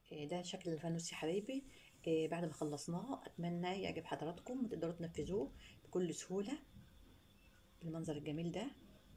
إيه ده شكل الفانوس يا حبايبي إيه بعد ما خلصناه اتمنى يعجب حضراتكم وتقدروا تنفذوه بكل سهولة بالمنظر الجميل ده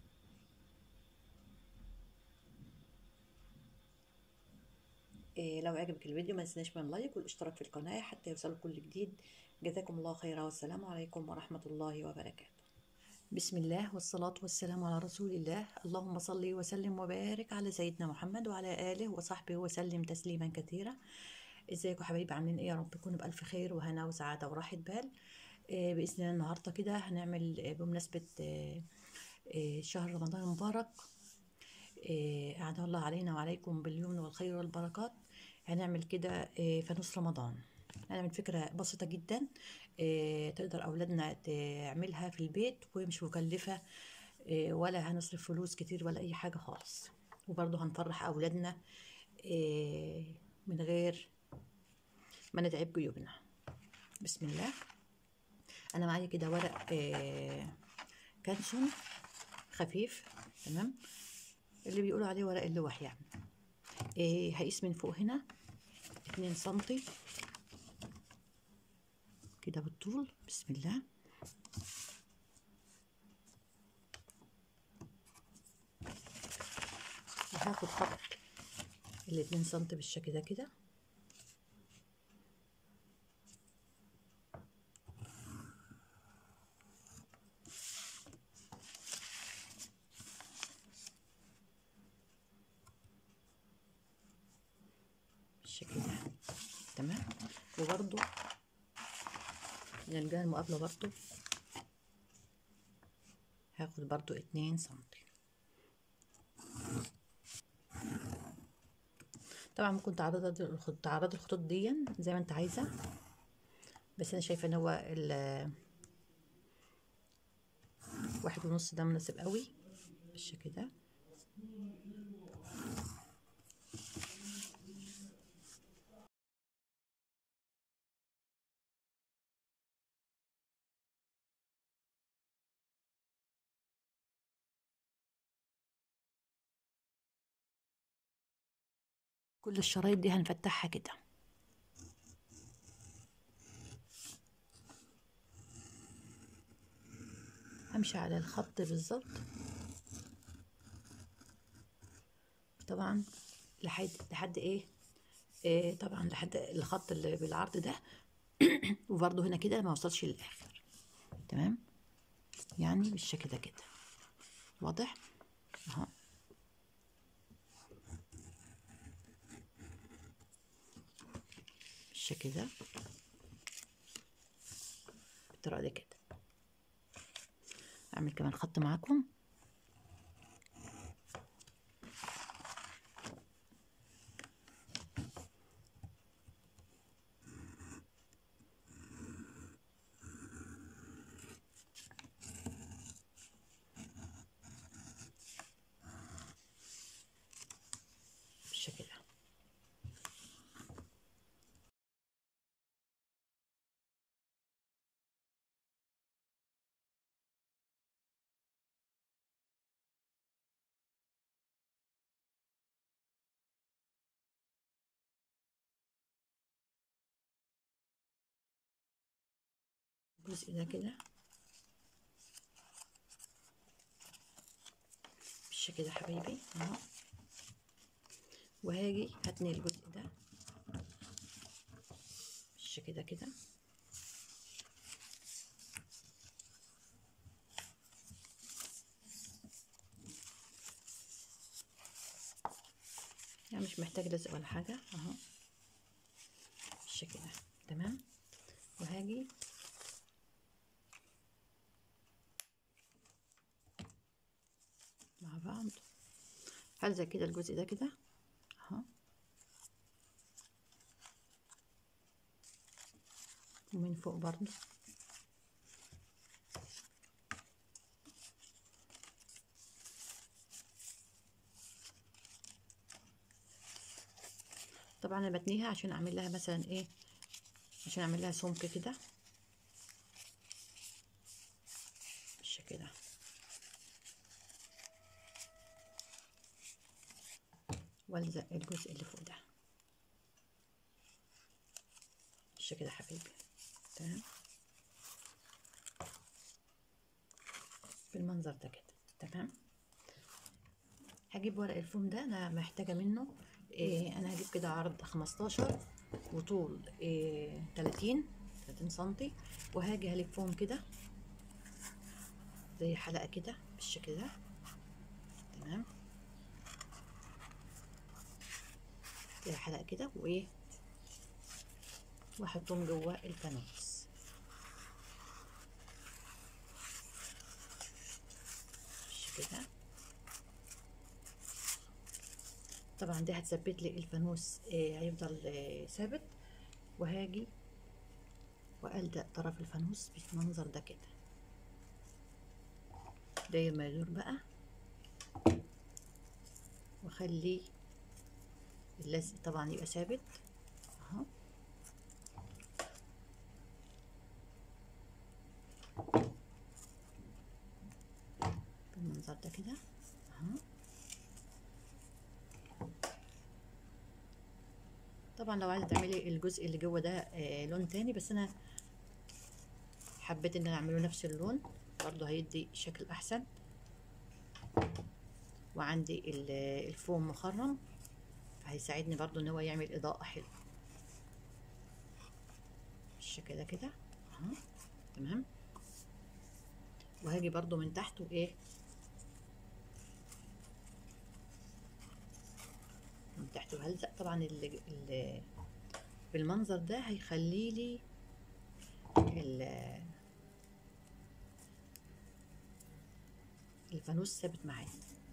إيه لو عجبك الفيديو ما تنساش من لايك والاشتراك في القناة حتى يوصلك كل جديد جزاكم الله خيرا والسلام عليكم ورحمة الله وبركاته بسم الله والصلاة والسلام على رسول الله اللهم صل وسلم وبارك على سيدنا محمد وعلى آله وصحبه وسلم تسليما كثيرا ازيكم حبايبي عاملين ايه يا رب تكونوا بألف خير وهنا وسعادة وراحة بال آه بإذن الله النهاردة كده هنعمل آه بمناسبة آه آه شهر رمضان المبارك آه أعاد الله علينا وعليكم باليمن والخير والبركات هنعمل كده آه فانوس رمضان هنعمل فكرة بسيطة جدا آه تقدر أولادنا تعملها في البيت ومش مكلفة آه ولا هنصرف فلوس كتير ولا أي حاجة خالص وبرضه هنفرح أولادنا آه من غير ما نتعب جيوبنا بسم الله أنا معايا كده ورق آه كانسون خفيف تمام اللي بيقولوا عليه ورق اللوح يعني آه هقيس من فوق هنا اتنين سنتي كده بالطول بسم الله وهاخد خط الاتنين سنتي بالشكل ده كده بالشكل ده تمام وبرضو من الجهة المقابلة برضو هاخد برضو اتنين سنتي طبعا ممكن تعرض تعرض الخطوط دي زي ما انت عايزة بس انا شايفة ان هو ال واحد ونص ده مناسب قوي بالشكل ده كل الشرايط دي هنفتحها كده همشي على الخط بالظبط طبعا لحد لحد ايه, إيه طبعا لحد الخط اللي بالعرض ده وبرده هنا كده ما وصلش للاخر تمام يعني بالشكل ده كده واضح اهو بالشكل ده بالطريقة دي كده اعمل كمان خط معاكم بالشكل ده الجزء ده كده بالشكل ده حبايبي اهو وهاجي هتني الجزء ده بالشكل ده كده يعني مش محتاج لزق ولا حاجة اهو بالشكل ده تمام وهاجي مع بعض هلزق كده الجزء ده كده اهو ومن فوق برضو طبعا انا بتنيها عشان اعمل لها مثلا ايه عشان اعمل لها سمك كده بالشكل ده والزق الجزء اللي فوق ده بالشكل كده حبيبي تمام بالمنظر ده كده تمام هجيب ورق الفوم ده انا محتاجه منه إيه انا هجيب كده عرض 15 وطول إيه 30 30 سنتي وهاجي هلفهم كده زي حلقه كده بالشكل ده تمام زي حلقه كده وايه واحطهم جوه الفانوس كده طبعا دي هتثبت لي الفانوس آه هيفضل آه ثابت وهاجي والدق طرف الفانوس بالمنظر ده كده داير ما يدور بقى واخلي اللزق طبعا يبقى ثابت اهو بالمنظر ده كده اهو طبعا لو عايزه تعملي الجزء اللي جوه ده آه لون تاني بس انا حبيت ان انا اعمله نفس اللون برضو هيدي شكل احسن وعندي الفوم مخرم فهيساعدني برضو ان هو يعمل اضاءة حلوة بالشكل ده كده اهو تمام وهاجي برضو من تحت وايه من تحت وهلزق طبعا ال ال بالمنظر ده هيخلي لي الفانوس ثابت معايا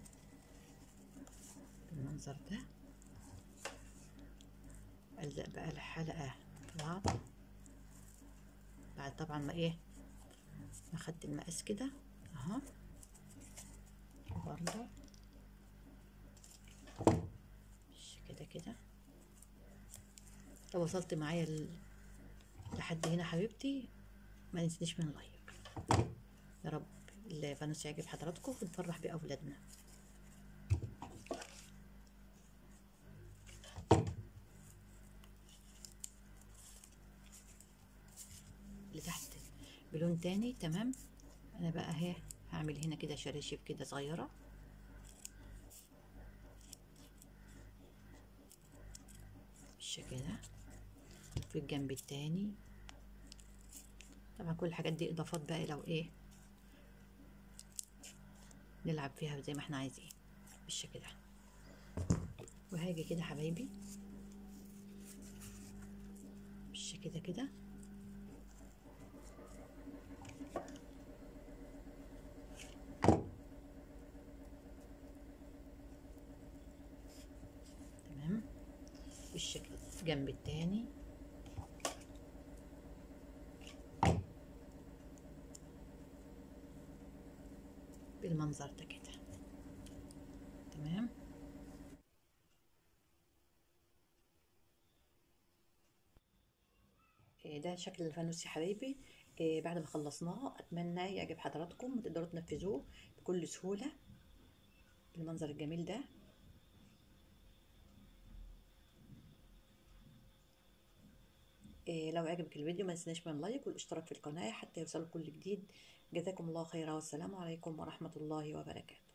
بالمنظر ده ألزق بقى الحلقة في بعض بعد طبعا ما ايه ما خدت المقاس كده اهو برضه كده كده لو وصلت معايا ل... لحد هنا حبيبتي ما ننسيش من لايك يا رب الفانوس يعجب حضراتكم ونفرح بأولادنا اللي تحت بلون تاني تمام انا بقى اهي هعمل هنا كده شراشف كده صغيره بالشكل ده في الجنب التاني طبعا كل الحاجات دي اضافات بقى لو ايه نلعب فيها زي ما احنا عايزين بالشكل ده وهاجي كده حبايبي بالشكل ده كده تمام بالشكل الجنب التاني بالمنظر ده كده تمام ده شكل الفانوس يا حبايبي بعد ما خلصناه اتمنى يعجب حضراتكم وتقدروا تنفذوه بكل سهوله بالمنظر الجميل ده لو عجبك الفيديو ما تنساش من لايك والاشتراك في القناه حتى يوصلوا كل جديد جزاكم الله خيرا والسلام عليكم ورحمه الله وبركاته